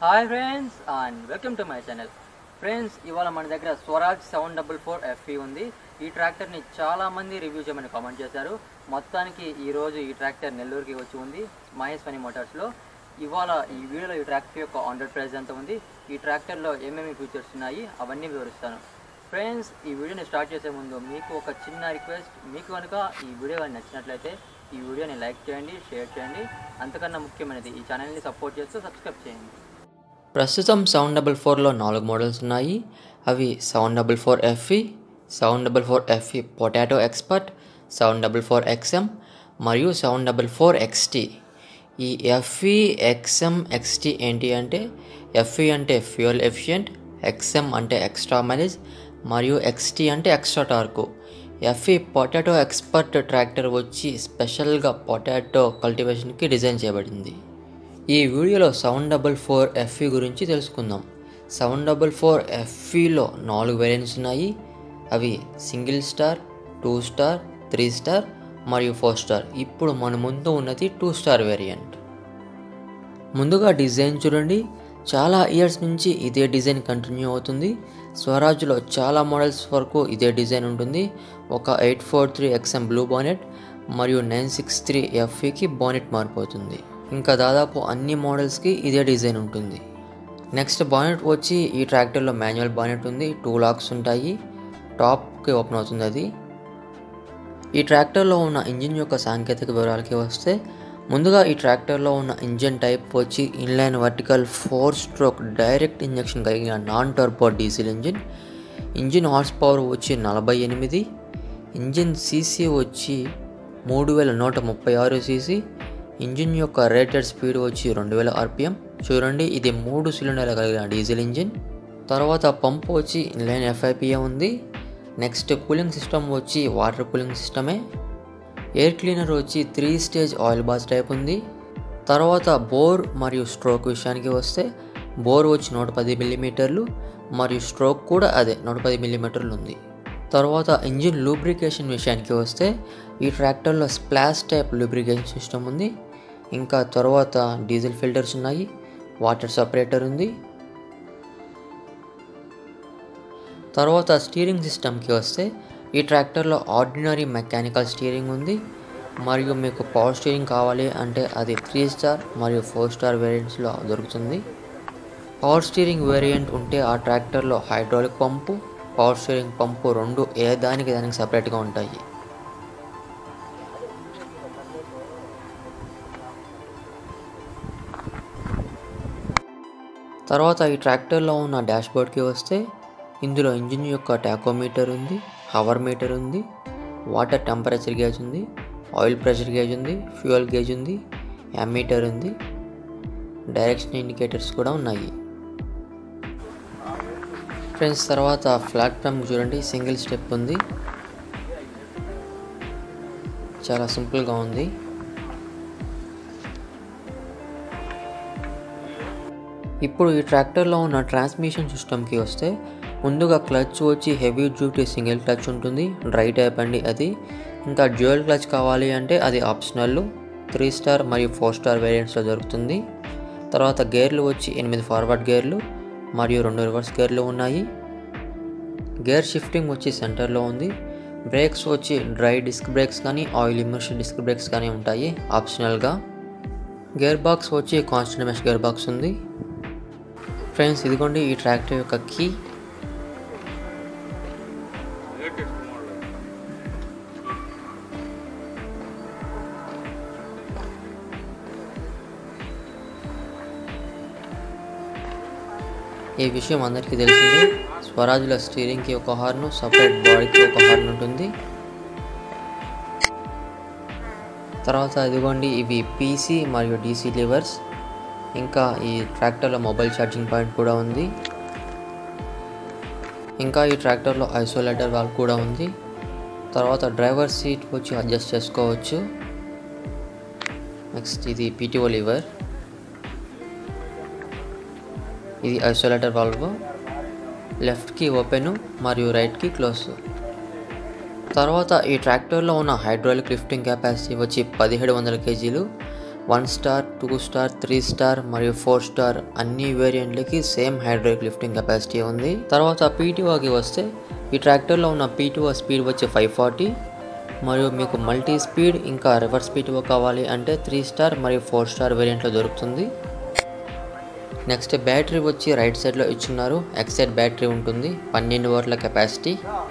hi friends and welcome to my channel friends ఇవాళ మన దగ్గర Swaraj seven double four FE ఉంది ఈ ట్రాక్టర్ని చాలామంది రివ్యూ చేయమని కామెంట్ చేశారు మొత్తానికి ఈరోజు ఈ ట్రాక్టర్ నెల్లూరుకి వచ్చి ఉంది మహేష్ పని మోటార్స్లో ఇవాళ ఈ వీడియోలో ఈ ట్రాక్టర్ యొక్క ఆన్ ప్రైస్ ఎంత ఉంది ఈ ట్రాక్టర్లో ఏమేమి ఫీచర్స్ ఉన్నాయి అవన్నీ వివరిస్తాను ఫ్రెండ్స్ ఈ వీడియోని స్టార్ట్ చేసే ముందు మీకు ఒక చిన్న రిక్వెస్ట్ మీకు కనుక ఈ వీడియో కానీ నచ్చినట్లయితే ఈ వీడియోని లైక్ చేయండి షేర్ చేయండి అంతకన్నా ముఖ్యమైనది ఈ ఛానల్ని సపోర్ట్ చేస్తూ సబ్స్క్రైబ్ చేయండి ప్రస్తుతం సెవెన్ డబల్ ఫోర్లో నాలుగు మోడల్స్ ఉన్నాయి అవి seven double four FE seven double four FE potato expert seven double four XM మరియు సెవెన్ డబల్ ఫోర్ ఎక్స్టీ ఈ ఎఫ్ఈ ఎక్స్ఎం ఎక్స్టీ ఏంటి అంటే ఎఫ్ఈ అంటే ఫ్యూయల్ ఎఫిషియంట్ ఎక్స్ఎం అంటే ఎక్స్ట్రా మైలేజ్ మరియు ఎక్స్టీ అంటే extra torque FE potato expert tractor వచ్చి స్పెషల్గా పొటాటో కల్టివేషన్కి డిజైన్ చేయబడింది ఈ వీడియోలో సెవెన్ డబల్ ఫోర్ ఎఫ్ఈ గురించి తెలుసుకుందాం సెవెన్ డబల్ ఫోర్ ఎఫ్ఈలో నాలుగు వేరియంట్స్ ఉన్నాయి అవి single star two star three star మరియు ఫోర్ స్టార్ ఇప్పుడు మన ముందు ఉన్నది టూ స్టార్ వేరియంట్ ముందుగా డిజైన్ చూడండి చాలా ఇయర్స్ నుంచి ఇదే డిజైన్ కంటిన్యూ అవుతుంది స్వరాజ్లో చాలా మోడల్స్ వరకు ఇదే డిజైన్ ఉంటుంది ఒక eight four three XM blue bonnet మరియు నైన్ సిక్స్ త్రీ ఎఫ్ఈకి బానెట్ మారిపోతుంది ఇంకా దాదాపు అన్ని మోడల్స్కి ఇదే డిజైన్ ఉంటుంది నెక్స్ట్ బానెట్ వచ్చి ఈ ట్రాక్టర్లో మాన్యువల్ బానెట్ ఉంది టూ లాక్స్ ఉంటాయి టాప్కి ఓపెన్ అవుతుంది అది ఈ ట్రాక్టర్లో ఉన్న ఇంజిన్ యొక్క సాంకేతిక వివరాలకి వస్తే ముందుగా ఈ ట్రాక్టర్లో ఉన్న ఇంజిన్ టైప్ వచ్చి inline vertical four stroke direct injection కలిగిన non turbo diesel engine engine horse power వచ్చి నలభై ఎనిమిది ఇంజిన్ సీసీ వచ్చి మూడు వేల నూట ముప్పై ఆరు సీసీ ఇంజిన్ యొక్క రేటెడ్ స్పీడ్ వచ్చి రెండు వేల ఆర్పిఎం చూడండి ఇది మూడు సిలిండర్ల కలిగిన డీజిల్ ఇంజిన్ తర్వాత పంపు వచ్చి ఇన్లైన్ ఎఫ్ఐపిఏ ఉంది నెక్స్ట్ కూలింగ్ సిస్టమ్ వచ్చి వాటర్ కూలింగ్ సిస్టమే ఎయిర్ క్లీనర్ వచ్చి three stage oil bath type ఉంది తర్వాత బోర్ మరియు స్ట్రోక్ విషయానికి వస్తే బోర్ వచ్చి నూట పది మిల్లీమీటర్లు మరియు స్ట్రోక్ కూడా అదే నూట పది మిల్లీమీటర్లు ఉంది తర్వాత ఇంజిన్ లూబ్రికేషన్ విషయానికి వస్తే ఈ ట్రాక్టర్లో స్ప్లాష్ టైప్ లూబ్రికేషన్ సిస్టమ్ ఉంది ఇంకా తర్వాత డీజిల్ ఫిల్టర్స్ ఉన్నాయి వాటర్ సపరేటర్ ఉంది తర్వాత స్టీరింగ్ సిస్టమ్కి వస్తే ఈ ట్రాక్టర్లో ఆర్డినరీ మెకానికల్ స్టీరింగ్ ఉంది మరియు మీకు పవర్ స్టీరింగ్ కావాలి అంటే అది త్రీ స్టార్ మరియు ఫోర్ స్టార్ వేరియంట్స్లో దొరుకుతుంది పవర్ స్టీరింగ్ వేరియంట్ ఉంటే ఆ ట్రాక్టర్లో hydraulic pump power steering pump రెండు ఏ దానికి దానికి సపరేట్గా ఉంటాయి తర్వాత ఈ ట్రాక్టర్లో ఉన్న డాష్బోర్డ్కి వస్తే ఇందులో ఇంజిన్ యొక్క టాకోమీటర్ ఉంది హవర్ మీటర్ ఉంది వాటర్ టెంపరేచర్ గేజ్ ఉంది ఆయిల్ ప్రెషర్ గేజ్ ఉంది ఫ్యూయల్ గేజ్ ఉంది యామీటర్ ఉంది డైరెక్షన్ ఇండికేటర్స్ కూడా ఉన్నాయి ఫ్రెండ్స్ తర్వాత ప్లాట్ఫామ్ చూడండి సింగిల్ స్టెప్ ఉంది చాలా సింపుల్గా ఉంది ఇప్పుడు ఈ ట్రాక్టర్లో ఉన్న ట్రాన్స్మిషన్ సిస్టమ్కి వస్తే ముందుగా క్లచ్ వచ్చి హెవీ డ్యూటీ సింగిల్ క్లచ్ ఉంటుంది డ్రై టైప్ అండి అది ఇంకా డ్యూయల్ క్లచ్ కావాలి అంటే అది ఆప్షనల్ త్రీ స్టార్ మరియు ఫోర్ స్టార్ వేరియంట్స్లో దొరుకుతుంది తర్వాత గేర్లు వచ్చి ఎనిమిది ఫార్వర్డ్ గేర్లు మరియు రెండు రివర్స్ గేర్లు ఉన్నాయి గేర్ షిఫ్టింగ్ వచ్చి సెంటర్లో ఉంది బ్రేక్స్ వచ్చి డ్రై డిస్క్ బ్రేక్స్ కానీ ఆయిల్ ఇమర్షన్ డిస్క్ బ్రేక్స్ కానీ ఉంటాయి ఆప్షనల్గా గేర్ బాక్స్ వచ్చి కాన్స్టెంట్ మెష్ గేర్ బాక్స్ ఉంది ఫ్రెండ్స్ ఇదిగోండి ఈ ట్రాక్టర్ యొక్క కీ ఈ విషయం అందరికీ తెలిసిందే స్వరాజ్లో స్టీరింగ్కి ఒక హార్న్ సపరేట్ బాడీకి ఒక హార్న్ ఉంటుంది తర్వాత ఇదిగోండి ఇవి పీసీ మరియు డీసీ లివర్స్ ఇంకా ఈ ట్రాక్టర్లో మొబైల్ ఛార్జింగ్ పాయింట్ కూడా ఉంది ఇంకా ఈ ట్రాక్టర్లో ఐసోలేటర్ వాల్ కూడా ఉంది తర్వాత డ్రైవర్ సీట్ వచ్చి అడ్జస్ట్ చేసుకోవచ్చు నెక్స్ట్ ఇది పీటీఓ లివర్ ఇది ఐసోలేటర్ వాల్వ్ లెఫ్ట్కి ఓపెన్ మరియు రైట్కి క్లోజ్ తర్వాత ఈ ట్రాక్టర్లో ఉన్న హైడ్రాలిక్ లిఫ్టింగ్ కెపాసిటీ వచ్చి పదిహేడు వందల కేజీలు one star two star three star మరియు ఫోర్ స్టార్ అన్ని వేరియంట్లకి సేమ్ హైడ్రాలిక్ లిఫ్టింగ్ కెపాసిటీ ఉంది తర్వాత పీటీఓకి వస్తే ఈ ట్రాక్టర్లో ఉన్న పీటీఓ స్పీడ్ వచ్చి ఫైవ్ ఫార్టీ మరియు మీకు మల్టీ స్పీడ్ ఇంకా రివర్స్ పీటీఓ కావాలి అంటే త్రీ స్టార్ మరియు ఫోర్ స్టార్ వేరియంట్లో దొరుకుతుంది నెక్స్ట్ బ్యాటరీ వచ్చి రైట్ సైడ్లో ఇచ్చున్నారు ఎక్సైడ్ బ్యాటరీ ఉంటుంది పన్నెండు వాట్ల కెపాసిటీ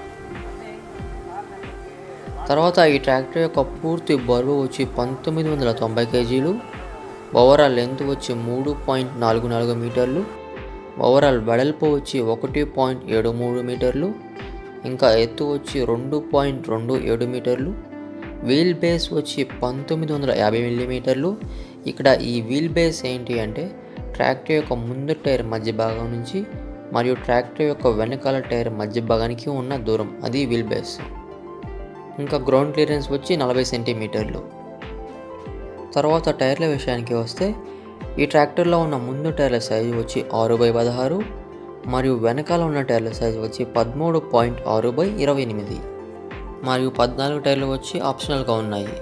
తర్వాత ఈ ట్రాక్టర్ యొక్క పూర్తి బరువు వచ్చి పంతొమ్మిది వందల తొంభై కేజీలు ఓవరాల్ లెంత్ వచ్చి మూడు పాయింట్ నాలుగు నాలుగు మీటర్లు ఓవరాల్ వెడల్పు వచ్చి ఒకటి పాయింట్ ఏడు మూడు మీటర్లు ఇంకా ఎత్తు వచ్చి రెండు పాయింట్ రెండు ఏడు మీటర్లు వీల్ బేస్ వచ్చి పంతొమ్మిది వందల యాభై మిల్లీమీటర్లు ఇక్కడ ఈ వీల్ బేస్ ఏంటి అంటే ట్రాక్టర్ యొక్క ముందు టైర్ మధ్య భాగం నుంచి మరియు ట్రాక్టర్ యొక్క వెనకాల టైర్ మధ్య భాగానికి ఉన్న దూరం అది వీల్ బేస్ ఇంకా గ్రౌండ్ క్లియరెన్స్ వచ్చి నలభై సెంటీమీటర్లు తర్వాత టైర్ల విషయానికి వస్తే ఈ ట్రాక్టర్లో ఉన్న ముందు టైర్ల సైజు వచ్చి ఆరు బై పదహారు మరియు వెనకాల ఉన్న టైర్ల సైజు వచ్చి పదమూడు పాయింట్ ఆరు బై ఇరవై ఎనిమిది మరియు పద్నాలుగు టైర్లు వచ్చి ఆప్షనల్గా ఉన్నాయి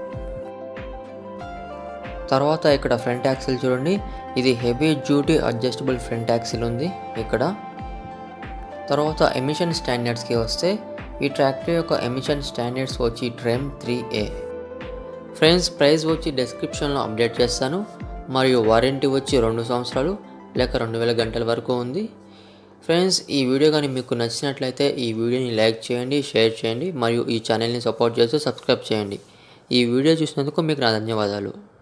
తర్వాత ఇక్కడ ఫ్రంట్ యాక్సిల్ చూడండి ఇది heavy duty adjustable front axle ఉంది ఇక్కడ తర్వాత ఎమిషన్ స్టాండర్డ్స్కి వస్తే ఈ ట్రాక్టర్ యొక్క ఎమిషన్ స్టాండర్డ్స్ వచ్చి TREM three A friends price వచ్చి డిస్క్రిప్షన్లో అప్డేట్ చేస్తాను మరియు వారంటీ వచ్చి రెండు సంవత్సరాలు లేక రెండు వేల గంటల వరకు ఉంది ఫ్రెండ్స్ ఈ వీడియో కానీ మీకు నచ్చినట్లయితే ఈ వీడియోని లైక్ చేయండి షేర్ చేయండి మరియు ఈ ఛానల్ని సపోర్ట్ చేస్తూ సబ్స్క్రైబ్ చేయండి ఈ వీడియో చూసినందుకు మీకు నా ధన్యవాదాలు